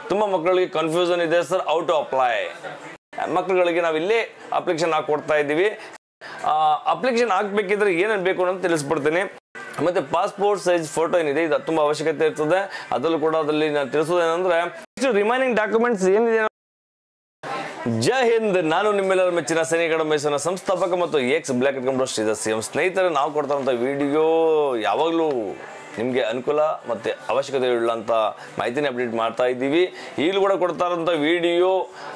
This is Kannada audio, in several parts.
ತುಂಬ ಮಕ್ಕಳಿಗೆ ಕನ್ಫ್ಯೂಷನ್ ಇದೆ ಸರ್ ಔ ಟು ಅಪ್ಲೈ ಮಕ್ಕಳುಗಳಿಗೆ ನಾವು ಇಲ್ಲೇ ಅಪ್ಲಿಕೇಶನ್ ಹಾಕಿ ಕೊಡ್ತಾ ಇದ್ದೀವಿ ಅಪ್ಲಿಕೇಶನ್ ಹಾಕ್ಬೇಕಿದ್ರೆ ಏನೇನು ಬೇಕು ಅಂತ ತಿಳಿಸ್ಬಿಡ್ತೀನಿ ಮತ್ತೆ ಪಾಸ್ಪೋರ್ಟ್ ಸೈಜ್ ಫೋಟೋ ಏನಿದೆ ಇದು ತುಂಬ ಅವಶ್ಯಕತೆ ಇರ್ತದೆ ಅದರಲ್ಲೂ ಕೂಡ ಅದರಲ್ಲಿ ನಾನು ತಿಳಿಸೋದೇನೆಂದ್ರೆ ರಿಮೈನಿಂಗ್ ಡಾಕ್ಯುಮೆಂಟ್ಸ್ ಏನಿದೆ ಜೈ ಹಿಂದ್ ನಾನು ನಿಮ್ಮೆಲ್ಲರ ಮೆಚ್ಚಿನ ಸೈನಿಕರ ಮೈಸೂರಿನ ಸಂಸ್ಥಾಪಕ ಮತ್ತು ex black computer Shridhar C M ಸ್ನೇಹಿತರೆ ನಾವು ಕೊಡ್ತಾರಂಥ ವಿಡಿಯೋ ಯಾವಾಗಲೂ ನಿಮಗೆ ಅನುಕೂಲ ಮತ್ತು ಅವಶ್ಯಕತೆ ಉಳ್ಳಂಥ ಮಾಹಿತಿನ ಅಪ್ಡೇಟ್ ಮಾಡ್ತಾ ಇದ್ದೀವಿ ಈಗಲೂ ಕೂಡ ಕೊಡ್ತಾ ಇರೋಂಥ ವಿಡಿಯೋ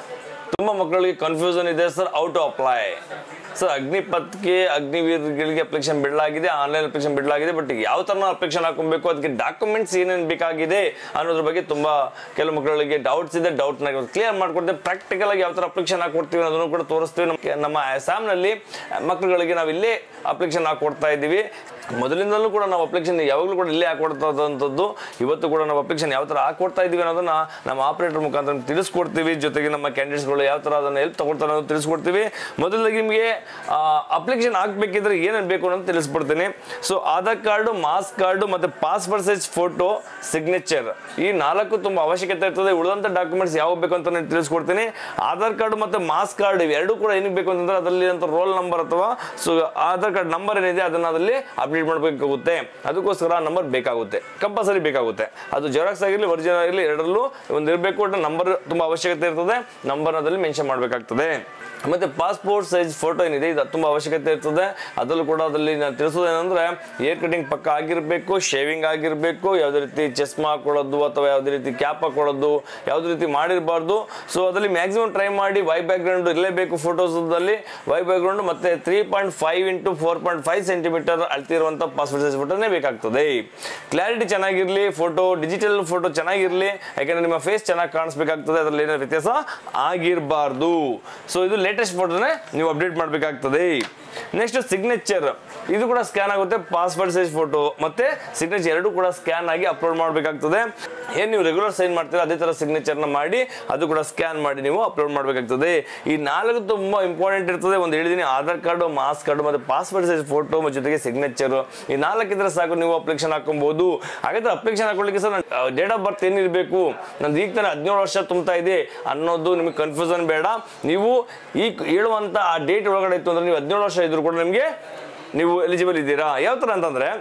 ತುಂಬ ಮಕ್ಕಳಿಗೆ ಕನ್ಫ್ಯೂಷನ್ ಇದೆ sir how to apply sir ಅಗ್ನಿಪಥ್ಗೆ ಅಗ್ನಿವೀರ್ಗಳಿಗೆ ಅಪ್ಲಿಕೇಶನ್ ಬಿಡಲಾಗಿದೆ ಆನ್ಲೈನ್ ಅಪ್ಲಿಕೇಶನ್ ಬಿಡಲಾಗಿದೆ ಬಟ್ ಯಾವ ಥರ ಅಪ್ಲಿಕೇಶನ್ ಹಾಕೊಬೇಕು ಅದಕ್ಕೆ ಡಾಕ್ಯುಮೆಂಟ್ಸ್ ಏನೇನು ಬೇಕಾಗಿದೆ ಅನ್ನೋದ್ರ ಬಗ್ಗೆ ತುಂಬ ಕೆಲವು ಮಕ್ಕಳಿಗೆ ಡೌಟ್ಸ್ ಇದೆ ಡೌಟ್ನ ಕ್ಲಿಯರ್ ಮಾಡ್ಕೊಡ್ತೇವೆ ಪ್ರಾಕ್ಟಿಕಲ್ ಆಗಿ ಯಾವ ಥರ ಅಪ್ಲಿಕೇಶನ್ ಹಾಕೊಡ್ತೀವಿ ಅನ್ನೋದನ್ನು ಕೂಡ ತೋರಿಸ್ತೀವಿ ನಮಗೆ ನಮ್ಮ ಸ್ಯಾಮ್ನಲ್ಲಿ ಮಕ್ಕಳುಗಳಿಗೆ ನಾವು ಇಲ್ಲೇ ಅಪ್ಲಿಕೇಶನ್ ಹಾಕೊಡ್ತಾ ಇದ್ದೀವಿ ಮೊದಲಿಂದಲೂ ಕೂಡ ನಾವು ಅಪ್ಲಿಕೇಶನ್ ಯಾವಾಗಲೂ ಕೂಡ ಇಲ್ಲೇ ಹಾಕೊಡ್ತದಂಥದ್ದು ಇವತ್ತು ಕೂಡ ನಾವು ಅಪ್ಲಿಕೇಶನ್ ಯಾವ ಥರ ಹಾಕೊಡ್ತಾ ಇದ್ದೀವಿ ಅನ್ನೋದನ್ನ ನಮ್ಮ ಆಪರೇಟರ್ ಮುಖಾಂತರ ನಿಮ್ಗೆ ತಿಳಿಸ್ಕೊಡ್ತೀವಿ ಜೊತೆಗೆ ನಮ್ಮ ಕ್ಯಾಂಡಿಡೇಟ್ಸ್ಗಳು ಯಾವ ಥರ ಅದನ್ನು ಹೆಲ್ಪ್ ತಗೊಳ್ತಾರೆ ಅನ್ನೋದು ತಿಳಿಸ್ಕೊಡ್ತೀವಿ ಮೊದಲಾಗಿ ನಿಮಗೆ ಅಪ್ಲಿಕೇಶನ್ ಹಾಕ್ಬೇಕಿದ್ರೆ ಏನೇನು ಬೇಕು ಅಂತ ತಿಳಿಸ್ಬಿಡ್ತೀನಿ so Aadhaar card marks card ಮತ್ತು ಪಾಸ್ಪೋರ್ಟ್ ಸೈಜ್ ಫೋಟೋ ಸಿಗ್ನೇಚರ್ ಈ ನಾಲ್ಕು ತುಂಬ ಅವಶ್ಯಕತೆ ಇರ್ತದೆ ಉಳಿದಂಥ ಡಾಕ್ಯುಮೆಂಟ್ಸ್ ಯಾವ ಬೇಕು ಅಂತ ನಾನು ತಿಳಿಸ್ಕೊಡ್ತೀನಿ ಆಧಾರ್ ಕಾರ್ಡ್ ಮತ್ತು ಮಾಸ್ ಕಾರ್ಡ್ ಇವೆರಡೂ ಕೂಡ ಏನಕ್ಕೆ ಬೇಕು ಅಂತಂದ್ರೆ ಅದರಲ್ಲಿ ಅಂತ ರೋಲ್ ನಂಬರ್ ಅಥವಾ ಸೊ ಆಧಾರ್ ಕಾರ್ಡ್ ನಂಬರ್ ಏನಿದೆ ಅದನ್ನ ಅದರಲ್ಲಿ ಅಪ್ಡೇಟ್ ಮಾಡಬೇಕಾಗುತ್ತೆ ಅದಕ್ಕೋಸ್ಕರ ನಂಬರ್ ಬೇಕಾಗುತ್ತೆ ಕಂಪಲ್ಸರಿ ಬೇಕಾಗುತ್ತೆ ಅದು ಜೆರಾಕ್ಸ್ ಆಗಿರಲಿ ಒರಿಜಿನಲ್ ಆಗಿರಲಿ ಎರಡರಲ್ಲೂ ಒಂದು ಇರಬೇಕು ನಂಬರ್ ತುಂಬ ಅವಶ್ಯಕತೆ ಇರ್ತದೆ ನಂಬರ್ ಅದರಲ್ಲಿ ಮೆನ್ಷನ್ ಮಾಡಬೇಕಾಗ್ತದೆ ಮತ್ತೆ ಪಾಸ್ಪೋರ್ಟ್ ಸೈಜ್ ಫೋಟೋ ಏನಿದೆ ಇದು ತುಂಬ ಅವಶ್ಯಕತೆ ಇರ್ತದೆ ಅದರಲ್ಲೂ ಕೂಡ ಅದರಲ್ಲಿ ನಾನು ತಿಳಿಸೋದೇನೆಂದ್ರೆ ಏರ್ ಕಟಿಂಗ್ ಪಕ್ಕ ಆಗಿರಬೇಕು ಶೇವಿಂಗ್ ಆಗಿರಬೇಕು ಯಾವುದೇ ರೀತಿ ಚಸ್ಮಾ ಹಾಕೊಳ್ಳೋದು ಅಥವಾ ಯಾವುದೇ ರೀತಿ ಕ್ಯಾಪ್ ಹಾಕೊಳ್ಳೋದು ಯಾವುದೇ ರೀತಿ ಮಾಡಿರಬಾರ್ದು ಸೊ ಅದರಲ್ಲಿ ಮ್ಯಾಕ್ಸಿಮಮ್ ಟ್ರೈ ಮಾಡಿ ವೈ ಬ್ಯಾಕ್ಗ್ರೌಂಡ್ ಇರಲೇಬೇಕು ಫೋಟೋಸಲ್ಲಿ ವೈ ಬ್ಯಾಕ್ಗ್ರೌಂಡ್ ಮತ್ತೆ three point five into four point five centimetre ಅಳ್ತಿರುವಂಥ ಪಾಸ್ಪೋರ್ಟ್ ಸೈಜ್ ಫೋಟೋನೇ ಬೇಕಾಗ್ತದೆ ಕ್ಲಾರಿಟಿ ಚೆನ್ನಾಗಿರಲಿ ಫೋಟೋ ಡಿಜಿಟಲ್ ಫೋಟೋ ಚೆನ್ನಾಗಿರಲಿ ಯಾಕಂದ್ರೆ ನಿಮ್ಮ ಫೇಸ್ ಚೆನ್ನಾಗಿ ಕಾಣಿಸ್ಬೇಕಾಗ್ತದೆ ಅದರಲ್ಲಿ ಏನೋ ವ್ಯತ್ಯಾಸ ಆಗಿರಬಾರ್ದು ಸೊ ಇದು ಲೇಟೆಸ್ಟ್ ಫೋಟೋನೇ ನೀವು ಅಪ್ಡೇಟ್ ಮಾಡಬೇಕಾಗ್ತದೆ ನೆಕ್ಸ್ಟ್ ಸಿಗ್ನೇಚರ್ ಇದು ಕೂಡ ಸ್ಕ್ಯಾನ್ ಆಗುತ್ತೆ ಪಾಸ್ಪೋರ್ಟ್ ಸೈಜ್ ಫೋಟೋ ಮತ್ತೆ ಸಿಗ್ನೇಚರ್ ಎರಡು ಕೂಡ ಸ್ಕ್ಯಾನ್ ಆಗಿ ಅಪ್ಲೋಡ್ ಮಾಡಬೇಕಾಗ್ತದೆ ಏನು ನೀವು ರೆಗ್ಯುಲರ್ ಸೈನ್ ಮಾಡ್ತೀರಾ ಅದೇ ಥರ ಸಿಗ್ನೇಚರ್ನ ಮಾಡಿ ಅದು ಕೂಡ ಸ್ಕ್ಯಾನ್ ಮಾಡಿ ನೀವು ಅಪ್ಲೋಡ್ ಮಾಡಬೇಕಾಗ್ತದೆ ಈ ನಾಲ್ಕು ತುಂಬ ಇಂಪಾರ್ಟೆಂಟ್ ಇರ್ತದೆ ಒಂದು ಹೇಳಿದೀನಿ ಆಧಾರ್ ಕಾರ್ಡು ಮಾಸ್ ಕಾರ್ಡು ಮತ್ತು ಪಾಸ್ಪೋರ್ಟ್ ಸೈಜ್ ಫೋಟೋ ಜೊತೆಗೆ ಸಿಗ್ನೇಚರ್ ಈ ನಾಲ್ಕಿದ್ರೆ ಸಾಕು ನೀವು ಅಪ್ಲಿಕೇಶನ್ ಹಾಕೊಬಹುದು ಹಾಗಾದ್ರೆ ಅಪ್ಲಿಕೇಶನ್ ಹಾಕೊಳ್ಳಿಕ್ಕೆ ಸರ್ ಡೇಟ್ ಆಫ್ ಬರ್ತ್ ಏನಿರಬೇಕು ನಂದು ಈಗ ತಾನೇ ಹದಿನೇಳು ವರ್ಷ ತುಂಬ್ತಾ ಇದೆ ಅನ್ನೋದು ನಿಮಗೆ ಕನ್ಫ್ಯೂಷನ್ ಬೇಡ ನೀವು ಈ ಹೇಳುವಂಥ ಆ ಡೇಟ್ ಒಳಗಡೆ ಇತ್ತು ಅಂದ್ರೆ ನೀವು ಹದಿನೇಳು ವರ್ಷ ಇದ್ರು ಕೂಡ ನಿಮಗೆ ನೀವು ಎಲಿಜಿಬಲ್ ಇದ್ದೀರಾ ಯಾವ ಥರ ಅಂತಂದ್ರೆ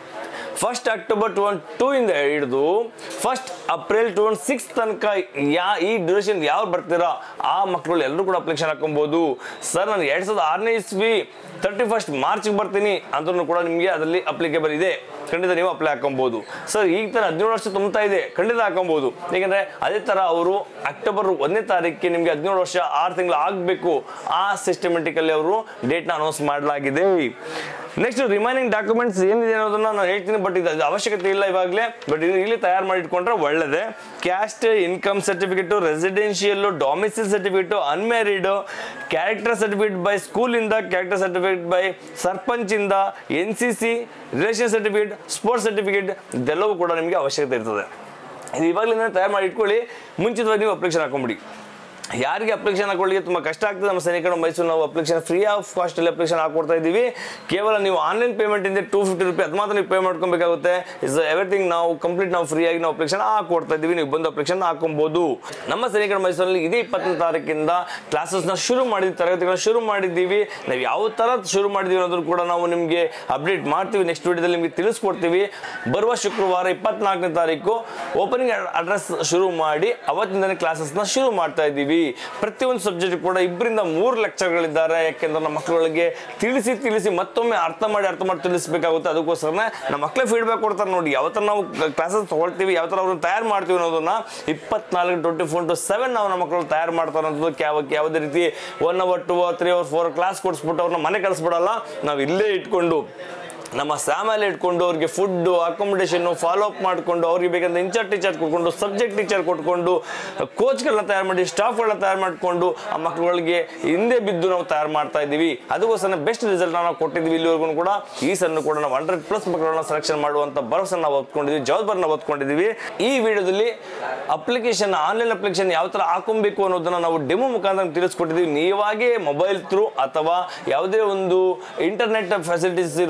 first October two one two ಇಂದ ಹಿಡಿದು first April two one six ತನಕ ಯಾ ಈ ಡ್ಯೂರೇಷನ್ ಯಾವ ಬರ್ತೀರಾ ಆ ಮಕ್ಕಳು ಎಲ್ಲರೂ ಕೂಡ ಅಪ್ಲಿಕೇಶನ್ ಹಾಕೊಬಹುದು ಸರ್ ನಾನು ಎರಡ್ ಸಾವಿರದ ಆರನೇ ಇಸ್ವಿ ತರ್ಟಿ ಫಸ್ಟ್ ಮಾರ್ಚ್ಗೆ ಬರ್ತೀನಿ ಅಂದ್ರೂ ಕೂಡ ನಿಮಗೆ ಅದರಲ್ಲಿ ಅಪ್ಲಿಕೇಬಲ್ ಇದೆ ಖಂಡಿತ ನೀವು ಅಪ್ಲೈ ಹಾಕೊಬಹುದು ಸರ್ ಈಗ ತರ ಹದಿನೇಳು ವರ್ಷ ತುಂಬ್ತಾ ಇದೆ ಖಂಡಿತ ಹಾಕೊಬಹುದು ಯಾಕಂದ್ರೆ ಅದೇ ತರ ಅವರು ಅಕ್ಟೋಬರ್ ಒಂದನೇ ತಾರೀಕಿಗೆ ನಿಮಗೆ ಹದಿನೇಳು ವರ್ಷ ಆರು ತಿಂಗಳು ಆಗಬೇಕು ಆ ಸಿಸ್ಟಮೆಟಿಕಲ್ಲಿ ಅವರು ಡೇಟ್ನ ಅನೌನ್ಸ್ ಮಾಡಲಾಗಿದೆ ನೆಕ್ಸ್ಟ್ ರಿಮೈನಿಂಗ್ ಡಾಕ್ಯುಮೆಂಟ್ಸ್ ಏನಿದೆ ಅನ್ನೋದನ್ನ ನಾನು ಹೇಳ್ತೀನಿ ಬಟ್ ಇದು ಅವಶ್ಯಕತೆ ಇಲ್ಲ ಇವಾಗಲೇ ಬಟ್ ಇದು ಇಲ್ಲಿ ತಯಾರು ಮಾಡಿ ಇಟ್ಕೊಂಡ್ರೆ ಒಳ್ಳೇದೇ caste income certificate residential domicile certificate unmarried character certificate by ಸ್ಕೂಲಿಂದ ಕ್ಯಾರೆಕ್ಟರ್ ಸರ್ಟಿಫಿಕೇಟ್ ಬೈ ಸರ್ಪಂಚ್ ಇಂದ N C C relation certificate sports certificate ಇದೆಲ್ಲವೂ ಕೂಡ ನಿಮಗೆ ಅವಶ್ಯಕತೆ ಇರ್ತದೆ ಇದು ಇವಾಗಲಿಂದ ತಯಾರು ಮಾಡಿ ಇಟ್ಕೊಳ್ಳಿ ಮುಂಚಿತವಾಗಿ ನೀವು ಅಪ್ಲಿಕೇಶನ್ ಹಾಕೊಂಬಿಡಿ ಯಾರಿಗೆ ಅಪ್ಲಿಕೇಶನ್ ಹಾಕೊಳ್ಳಿಕ್ಕೆ ತುಂಬ ಕಷ್ಟ ಆಗ್ತದೆ ನಮ್ಮ ಸೈನಿಕರು ಮೈಸೂರು ನಾವು ಅಪ್ಲಿಕೇಶನ್ ಫ್ರೀ ಆಫ್ ಕಾಸ್ಟಲ್ಲಿ ಅಪ್ಲಿಕೇಶನ್ ಹಾಕೊಡ್ತಾ ಇದ್ದೀವಿ ಕೇವಲ ನೀವು ಆನ್ಲೈನ್ ಪೇಮೆಂಟ್ ಇಂದ ಟೂ ಫಿಫ್ಟಿ ರುಪಿ ಅದು ಮಾತ್ರ ನೀವು ಪೇ ಮಾಡ್ಕೊಬೇಕಾಗುತ್ತೆ ಇಸ್ ಎವ್ರಿಥಿಂಗ್ ನಾವು ಕಂಪ್ಲೀಟ್ ನಾವು ಫ್ರೀ ಆಗಿ ನಾವು ಅಪ್ಲಿಕೇಶನ್ ಹಾಕೊಡ್ತಾ ಇದ್ದೀವಿ ನೀವು ಬಂದು ಅಪ್ಲಿಕೇಶನ್ ಹಾಕೊಬಹುದು ನಮ್ಮ ಸೈನಿಕರ ಮೈಸೂರಲ್ಲಿ ಇದೇ ಇಪ್ಪತ್ತನೇ ತಾರೀಕಿಂದ ಕ್ಲಾಸಸ್ನ ಶುರು ಮಾಡಿದ್ವಿ ತರಗತಿಗಳನ್ನ ಶುರು ಮಾಡಿದ್ದೀವಿ ನಾವು ಯಾವ ಥರ ಶುರು ಮಾಡಿದ್ದೀವಿ ಅನ್ನೋದನ್ನು ಕೂಡ ನಾವು ನಿಮಗೆ ಅಪ್ಡೇಟ್ ಮಾಡ್ತೀವಿ ನೆಕ್ಸ್ಟ್ ವಿಡಿಯೋದಲ್ಲಿ ನಿಮಗೆ ತಿಳಿಸ್ಕೊಡ್ತೀವಿ ಬರುವ ಶುಕ್ರವಾರ ಇಪ್ಪತ್ನಾಲ್ಕನೇ ತಾರೀಕು ಓಪನಿಂಗ್ ಅಡ್ರೆಸ್ ಶುರು ಮಾಡಿ ಅವತ್ತಿಂದನೇ ಕ್ಲಾಸಸ್ನ ಶುರು ಮಾಡ್ತಾ ಇದ್ದೀವಿ ಪ್ರತಿಯೊಂದು ಸಬ್ಜೆಕ್ಟ್ ಕೂಡ ಇಬ್ಬರಿಂದ ಮೂರು ಲೆಕ್ಚರ್ಗಳಿದ್ದಾರೆ ಯಾಕೆಂದ್ರೆ ನಮ್ಮ ಮಕ್ಕಳಿಗೆ ತಿಳಿಸಿ ತಿಳಿಸಿ ಮತ್ತೊಮ್ಮೆ ಅರ್ಥ ಮಾಡಿ ಅರ್ಥ ಮಾಡಿ ತಿಳಿಸಬೇಕಾಗುತ್ತೆ ಅದಕ್ಕೋಸ್ಕರನೇ ನಮ್ಮ ಮಕ್ಕಳೇ ಫೀಡ್ಬ್ಯಾಕ್ ಕೊಡ್ತಾರೆ ನೋಡಿ ಯಾವ ಥರ ನಾವು ಕ್ಲಾಸಸ್ ತಗೊಳ್ತೀವಿ ಯಾವ ಥರ ಅವ್ರನ್ನ ತಯಾರು ಮಾಡ್ತೀವಿ ಅನ್ನೋದನ್ನ ಇಪ್ಪತ್ನಾಲ್ಕು ಟ್ವೆಂಟಿ ಫೋರ್ ಟು ಸೆವೆನ್ ನಾವು ನಮ್ಮ ಮಕ್ಕಳು ತಯಾರು ಮಾಡ್ತಾರೆ ಅನ್ನೋದಕ್ಕೆ ಯಾವ ಯಾವುದೇ ರೀತಿ one hour two hour three hour four class ಕೊಡಿಸ್ಬಿಟ್ಟು ಅವ್ರನ್ನ ಮನೆ ಕಳಿಸ್ಬಿಡಲ್ಲ ನಾವು ಇಲ್ಲೇ ಇಟ್ಕೊಂಡು ನಮ್ಮ ಸ್ಯಾಮಲ್ಲಿ ಇಟ್ಕೊಂಡು ಅವ್ರಿಗೆ ಫುಡ್ಡು ಅಕಾಮಿಡೇಷನ್ನು ಫಾಲೋ ಅಪ್ ಮಾಡಿಕೊಂಡು ಅವ್ರಿಗೆ ಬೇಕಂದ್ರೆ ಇನ್ಚಾರ್ಜ್ ಟೀಚರ್ ಕೊಟ್ಕೊಂಡು ಸಬ್ಜೆಕ್ಟ್ ಟೀಚರ್ ಕೊಟ್ಕೊಂಡು ಕೋಚ್ಗಳನ್ನ ತಯಾರು ಮಾಡಿ ಸ್ಟಾಫ್ಗಳನ್ನ ತಯಾರು ಮಾಡಿಕೊಂಡು ಆ ಮಕ್ಕಳುಗಳಿಗೆ ಹಿಂದೆ ಬಿದ್ದು ನಾವು ತಯಾರು ಮಾಡ್ತಾ ಇದ್ದೀವಿ ಅದಕ್ಕೋಸ್ಕರ ಬೆಸ್ಟ್ ರಿಸಲ್ಟ್ ನಾವು ಕೊಟ್ಟಿದ್ದೀವಿ ಇಲ್ಲಿವರೆಗೂ ಕೂಡ ಈ ಸಣ್ಣ ಕೂಡ ನಾವು ಹಂಡ್ರೆಡ್ ಪ್ಲಸ್ ಮಕ್ಕಳನ್ನ ಸೆಲೆಕ್ಷನ್ ಮಾಡುವಂಥ ಭರವಸೆ ನಾವು ಹೊತ್ಕೊಂಡಿದ್ದೀವಿ ಜವಾಬ್ದಾರಿನ ಹೊತ್ಕೊಂಡಿದ್ದೀವಿ ಈ ವಿಡಿಯೋದಲ್ಲಿ ಅಪ್ಲಿಕೇಶನ್ ಆನ್ಲೈನ್ ಅಪ್ಲಿಕೇಶನ್ ಯಾವ ಥರ ಹಾಕೊಬೇಕು ಅನ್ನೋದನ್ನ ನಾವು ಡೆಮೋ ಮುಖಾಂತರ ತಿಳಿಸ್ಕೊಟ್ಟಿದ್ದೀವಿ ನೀವಾಗೇ ಮೊಬೈಲ್ ಥ್ರೂ ಅಥವಾ ಯಾವುದೇ ಒಂದು ಇಂಟರ್ನೆಟ್ ಫೆಸಿಲಿಟೀಸ್ ಇರುವಂಥ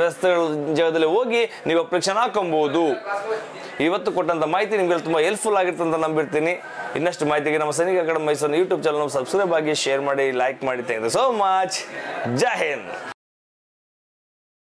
ವ್ಯವಸ್ಥೆಗಳ ಜಾಗದಲ್ಲಿ ಹೋಗಿ ನೀವು ಅಪ್ಲಿಕೇಶನ್ ಹಾಕೊಬಹುದು ಇವತ್ತು ಕೊಟ್ಟಂತ ಮಾಹಿತಿ ನಿಮಗೆ ತುಂಬ ಹೆಲ್ಪ್ಫುಲ್ ಆಗಿರುತ್ತೆ ಅಂತ ನಂಬಿರ್ತೀನಿ ಇನ್ನಷ್ಟು ಮಾಹಿತಿಗೆ ನಮ್ಮ Sainik Academy Mysuru YouTube channel subscribe ಆಗಿ ಶೇರ್ ಮಾಡಿ ಲೈಕ್ ಮಾಡಿ thank you so much Jai Hind